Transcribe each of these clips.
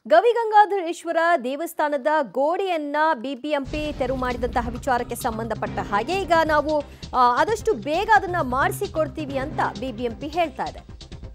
ಗವಿಗಂಗಾಧರೇಶ್ವರ ದೇವಸ್ಥಾನದ ಗೋಡೆಯನ್ನ ಬಿಬಿಎಂಪಿ ತೆರವು ಮಾಡಿದಂತಹ ವಿಚಾರಕ್ಕೆ ಸಂಬಂಧಪಟ್ಟ ಹಾಗೆ ಈಗ ನಾವು ಆ, ಆದಷ್ಟು ಬೇಗ ಅದನ್ನ ಮಾಡಿಸಿಕೊಡ್ತೀವಿ ಅಂತ ಬಿಬಿಎಂಪಿ ಹೇಳ್ತಾ ಇದೆ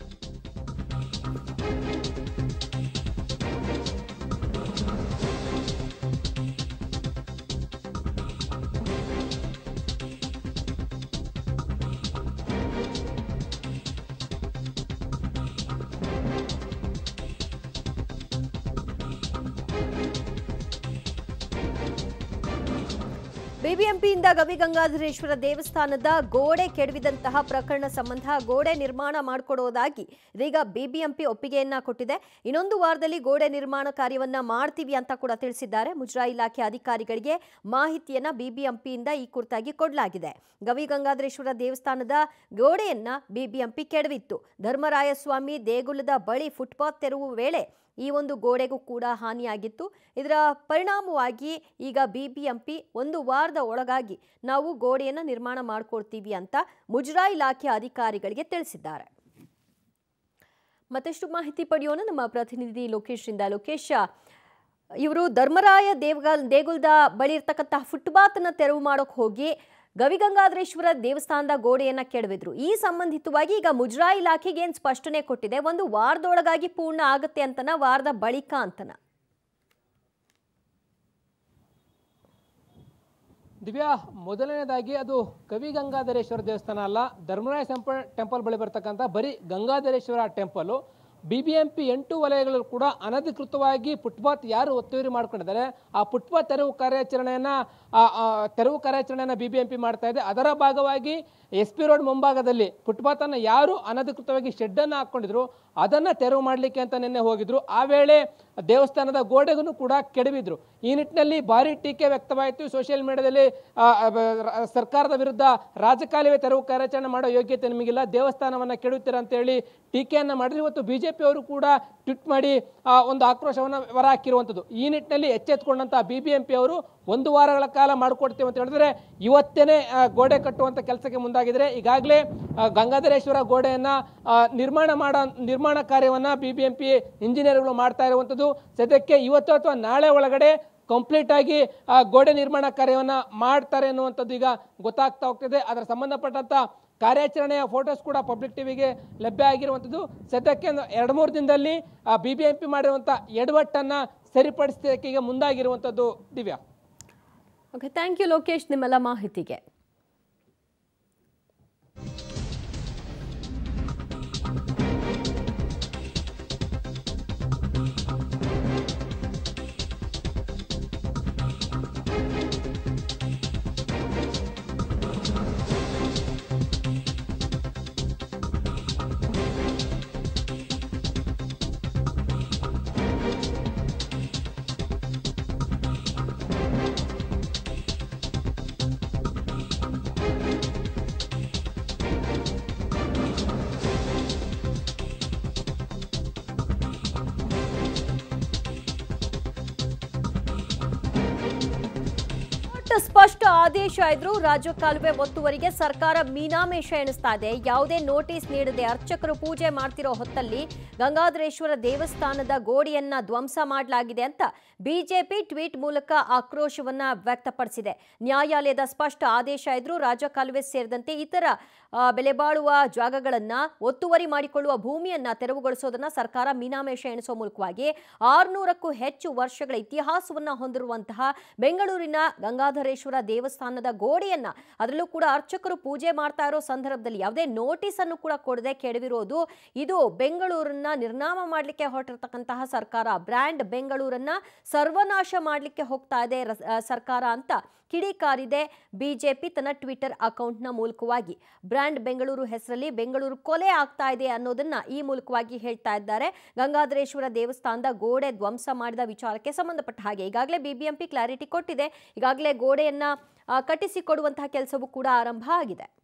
ಬಿಬಿಎಂಪಿಯಿಂದ ಗವಿಗಂಗಾಧರೇಶ್ವರ ದೇವಸ್ಥಾನದ ಗೋಡೆ ಕೆಡವಿದಂತಹ ಪ್ರಕರಣ ಸಂಬಂಧ ಗೋಡೆ ನಿರ್ಮಾಣ ಮಾಡಿಕೊಡೋದಾಗಿ ಇದೀಗ ಬಿಬಿಎಂಪಿ ಒಪ್ಪಿಗೆಯನ್ನ ಕೊಟ್ಟಿದೆ ಇನ್ನೊಂದು ವಾರದಲ್ಲಿ ಗೋಡೆ ನಿರ್ಮಾಣ ಕಾರ್ಯವನ್ನ ಮಾಡ್ತೀವಿ ಅಂತ ಕೂಡ ತಿಳಿಸಿದ್ದಾರೆ ಮುಜರಾಯಿ ಇಲಾಖೆ ಅಧಿಕಾರಿಗಳಿಗೆ ಮಾಹಿತಿಯನ್ನ ಬಿಬಿಎಂಪಿಯಿಂದ ಈ ಕುರಿತಾಗಿ ಕೊಡಲಾಗಿದೆ ಗವಿಗಂಗಾಧರೇಶ್ವರ ದೇವಸ್ಥಾನದ ಗೋಡೆಯನ್ನ ಬಿಬಿಎಂಪಿ ಕೆಡವಿತ್ತು ಧರ್ಮರಾಯಸ್ವಾಮಿ ದೇಗುಲದ ಬಳಿ ಫುಟ್ಪಾತ್ ತೆರವು ವೇಳೆ ಈ ಒಂದು ಗೋಡೆಗೂ ಕೂಡ ಹಾನಿಯಾಗಿತ್ತು ಇದರ ಪರಿಣಾಮವಾಗಿ ಈಗ ಬಿಬಿಎಂಪಿ ಒಂದು ವಾರದ ಒಳಗಾಗಿ ನಾವು ಗೋಡೆಯನ್ನು ನಿರ್ಮಾಣ ಮಾಡಿಕೊಡ್ತೀವಿ ಅಂತ ಮುಜರಾಯಿ ಇಲಾಖೆ ಅಧಿಕಾರಿಗಳಿಗೆ ತಿಳಿಸಿದ್ದಾರೆ ಮತ್ತಷ್ಟು ಮಾಹಿತಿ ಪಡೆಯೋಣ ನಮ್ಮ ಪ್ರತಿನಿಧಿ ಲೋಕೇಶ್ರಿಂದ ಲೋಕೇಶ್ ಇವರು ಧರ್ಮರಾಯ ದೇವಗ ದೇಗುಲದ ಬಳಿ ಇರ್ತಕ್ಕಂತಹ ಫುಟ್ಪಾತ್ನ ತೆರವು ಮಾಡೋಕೆ ಹೋಗಿ ಗವಿಗಂಗಾಧರೇಶ್ವರ ದೇವಸ್ಥಾನದ ಗೋಡೆಯನ್ನ ಕೆಡವಿದ್ರು ಈ ಸಂಬಂಧಿತವಾಗಿ ಈಗ ಮುಜರಾಯಿ ಇಲಾಖೆಗೆ ಏನ್ ಸ್ಪಷ್ಟನೆ ಕೊಟ್ಟಿದೆ ಒಂದು ವಾರದೊಳಗಾಗಿ ಪೂರ್ಣ ಆಗುತ್ತೆ ಅಂತನ ವಾರದ ಬಳಿಕ ಅಂತನ ದಿವ್ಯಾ ಮೊದಲನೇದಾಗಿ ಅದು ಕವಿ ಗಂಗಾಧರೇಶ್ವರ ದೇವಸ್ಥಾನ ಅಲ್ಲ ಧರ್ಮರಾಯ ಟೆಂಪಲ್ ಟೆಂಪಲ್ ಬಳಿ ಬರ್ತಕ್ಕಂಥ ಬರೀ Gangadhareshwara temple B B M P ಎಂಟು ವಲಯಗಳು ಕೂಡ ಅನಧಿಕೃತವಾಗಿ ಫುಟ್ಪಾತ್ ಯಾರು ಒತ್ತುವರಿ ಮಾಡ್ಕೊಂಡಿದ್ದಾರೆ ಆ ಫುಟ್ಪಾತ್ ತೆರವು ಕಾರ್ಯಾಚರಣೆಯನ್ನ ಆ, ಆ, ತೆರವು ಕಾರ್ಯಾಚರಣೆಯನ್ನ ಬಿ ಬಿ ಎಂ ಪಿ ಮಾಡ್ತಾ ಇದೆ ಅದರ ಭಾಗವಾಗಿ ಎಸ್ ಪಿ ರೋಡ್ ಮುಂಭಾಗದಲ್ಲಿ ಫುಟ್ಪಾತ್ ಅನ್ನ ಯಾರು ಅನಧಿಕೃತವಾಗಿ ಶೆಡ್ ಅನ್ನ ಹಾಕೊಂಡಿದ್ರು ಅದನ್ನ ತೆರವು ಮಾಡಲಿಕ್ಕೆ ಅಂತ ನಿನ್ನೆ ಹೋಗಿದ್ರು ಆ ವೇಳೆ ದೇವಸ್ಥಾನದ ಗೋಡೆಗೂ ಕೂಡ ಕೆಡವಿದ್ರು ಈ ನಿಟ್ಟಿನಲ್ಲಿ ಭಾರಿ ಟೀಕೆ ವ್ಯಕ್ತವಾಯಿತು ಸೋಷಿಯಲ್ ಮೀಡಿಯಾದಲ್ಲಿ ಆ, ಆ, ಬ- ರ- ಸರ್ಕಾರದ ವಿರುದ್ಧ ರಾಜಕಾಲುವೆ ತೆರವು ಕಾರ್ಯಾಚರಣೆ ಮಾಡೋ ಯೋಗ್ಯತೆ ನಿಮಗಿಲ್ಲ ದೇವಸ್ಥಾನವನ್ನ ಕೆಡುತ್ತೀರಾ ಅಂತ ಹೇಳಿ ಟೀಕೆಯನ್ನ ಮಾಡಿದ್ರು ಇವತ್ತು ಬಿಜೆಪಿ ಅವರು ಕೂಡ ಟ್ವೀಟ್ ಮಾಡಿ ಆ, ಒಂದು ಆಕ್ರೋಶವನ್ನ ಹೊರಹಾಕಿರುವಂಥದ್ದು ಈ ನಿಟ್ಟಿನಲ್ಲಿ ಎಚ್ಚೆತ್ಕೊಂಡಂತ ಬಿ ಬಿ ಎಂ ಪಿ ಅವರು ಒಂದು ವಾರಗಳ ಕಾಲ ಮಾಡಿಕೊಡ್ತೀವಿ ಅಂತ ಹೇಳಿದ್ರೆ ಇವತ್ತೇನೆ ಆ, ಗೋಡೆ ಕಟ್ಟುವಂತ ಕೆಲಸಕ್ಕೆ ಮುಂದಾಗಿದ್ರೆ ಈಗಾಗಲೇ ಆ, ಗಂಗಾಧರೇಶ್ವರ ಗೋಡೆಯನ್ನ ಆ, ನಿರ್ಮಾಣ ಮಾಡೋ ನಿರ್ಮಾಣ ಕಾರ್ಯವನ್ನ ಬಿ ಬಿ ಎಂ ಪಿ ಇಂಜಿನಿಯರ್ಗಳು ಮಾಡ್ತಾ ಇರುವಂಥದ್ದು ಸದ್ಯಕ್ಕೆ ಇವತ್ತು ಅಥವಾ ನಾಳೆ ಒಳಗಡೆ ಕಂಪ್ಲೀಟ್ ಆಗಿ ಆ ಗೋಡೆ ನಿರ್ಮಾಣ ಕಾರ್ಯವನ್ನ ಮಾಡ್ತಾರೆ ಅನ್ನುವಂಥದ್ದು ಈಗ ಗೊತ್ತಾಗ್ತಾ ಹೋಗ್ತಿದೆ ಅದರ ಸಂಬಂಧಪಟ್ಟಂತ ಕಾರ್ಯಾಚರಣೆಯ ಫೋಟೋಸ್ ಕೂಡ ಪಬ್ಲಿಕ್ ಟಿವಿಗೆ ಲಭ್ಯ ಆಗಿರುವಂಥದ್ದು ಸದ್ಯಕ್ಕೆ ಒಂದು ಎರಡು ಮೂರು ದಿನದಲ್ಲಿ ಬಿ ಬಿ ಎಂ ಪಿ ಮಾಡಿರುವಂಥ ಎಡವಟ್ಟನ್ನ ಸರಿಪಡಿಸಲಿಕ್ಕೆ ಈಗ ಮುಂದಾಗಿರುವಂಥದ್ದು Divya okay thank you Lokesh ನಿಮ್ಮೆಲ್ಲ ಮಾಹಿತಿಗೆ ಕೋರ್ಟ್ ಸ್ಪಷ್ಟ ಆದೇಶ ಇದ್ರು ರಾಜ್ಯ ಕಾಲುವೆ ಒತ್ತುವರಿಗೆ ಸರ್ಕಾರ ಮೀನಾಮೇಷ ಎಣಿಸ್ತಾ ಇದೆ ಯಾವುದೇ ನೋಟಿಸ್ ನೀಡದೆ ಅರ್ಚಕರು ಪೂಜೆ ಮಾಡ್ತಿರೋ ಹೊತ್ತಲ್ಲಿ ಗಂಗಾಧರೇಶ್ವರ ದೇವಸ್ಥಾನದ ಗೋಡೆಯನ್ನ ಧ್ವಂಸ ಮಾಡಲಾಗಿದೆ ಅಂತ ಬಿಜೆಪಿ ಟ್ವೀಟ್ ಮೂಲಕ ಆಕ್ರೋಶವನ್ನ ವ್ಯಕ್ತಪಡಿಸಿದೆ ನ್ಯಾಯಾಲಯದ ಸ್ಪಷ್ಟ ಆದೇಶ ಇದ್ರು ರಾಜ್ಯ ಕಾಲುವೆ ಸೇರಿದಂತೆ ಇತರ ಆ, ಬೆಲೆ ಬಾಳುವ ಜಾಗಗಳನ್ನ ಒತ್ತುವರಿ ಮಾಡಿಕೊಳ್ಳುವ ಭೂಮಿಯನ್ನ ತೆರವುಗೊಳಿಸೋದನ್ನ ಸರ್ಕಾರ ಮೀನಾಮೇಷ ಎಣಿಸುವ ಮೂಲಕವಾಗಿ ಆರ್ನೂರಕ್ಕೂ ಹೆಚ್ಚು ವರ್ಷಗಳ ಇತಿಹಾಸವನ್ನ ಹೊಂದಿರುವಂತಹ ಬೆಂಗಳೂರಿನ ಗಂಗಾಧರೇಶ್ವರ ದೇವಸ್ಥಾನದ ಗೋಡೆಯನ್ನ ಅದರಲ್ಲೂ ಕೂಡ ಅರ್ಚಕರು ಪೂಜೆ ಮಾಡ್ತಾ ಇರೋ ಸಂದರ್ಭದಲ್ಲಿ ಯಾವುದೇ ನೋಟಿಸ್ ಅನ್ನು ಕೂಡ ಕೊಡದೆ ಕೆಡವಿರೋದು ಇದು ಬೆಂಗಳೂರನ್ನ ನಿರ್ನಾಮ ಮಾಡಲಿಕ್ಕೆ ಹೊರಟಿರ್ತಕ್ಕಂತಹ ಸರ್ಕಾರ ಬ್ರ್ಯಾಂಡ್ ಬೆಂಗಳೂರನ್ನ ಸರ್ವನಾಶ ಮಾಡಲಿಕ್ಕೆ ಹೋಗ್ತಾ ಇದೆ ರಸ್- ಆ, ಸರ್ಕಾರ ಅಂತ ಕಿಡಿಕಾರಿದೆ ಬಿಜೆಪಿ ತನ್ನ ಟ್ವಿಟರ್ ಅಕೌಂಟ್ನ ಮೂಲಕವಾಗಿ ಬ್ರ್ಯಾಂಡ್ ಬೆಂಗಳೂರು ಹೆಸರಲ್ಲಿ ಬೆಂಗಳೂರು ಕೊಲೆ ಆಗ್ತಾ ಇದೆ ಅನ್ನೋದನ್ನ ಈ ಮೂಲಕವಾಗಿ ಹೇಳ್ತಾ ಇದ್ದಾರೆ ಗಂಗಾಧರೇಶ್ವರ ದೇವಸ್ಥಾನದ ಗೋಡೆ ಧ್ವಂಸ ಮಾಡಿದ ವಿಚಾರಕ್ಕೆ ಸಂಬಂಧಪಟ್ಟ ಹಾಗೆ ಈಗಾಗಲೇ ಬಿಬಿಎಂಪಿ ಕ್ಲಾರಿಟಿ ಕೊಟ್ಟಿದೆ ಈಗಾಗಲೇ ಗೋಡೆಯನ್ನ ಆ, ಕಟ್ಟಿಸಿಕೊಡುವಂತಹ ಕೆಲಸವೂ ಕೂಡ ಆರಂಭ ಆಗಿದೆ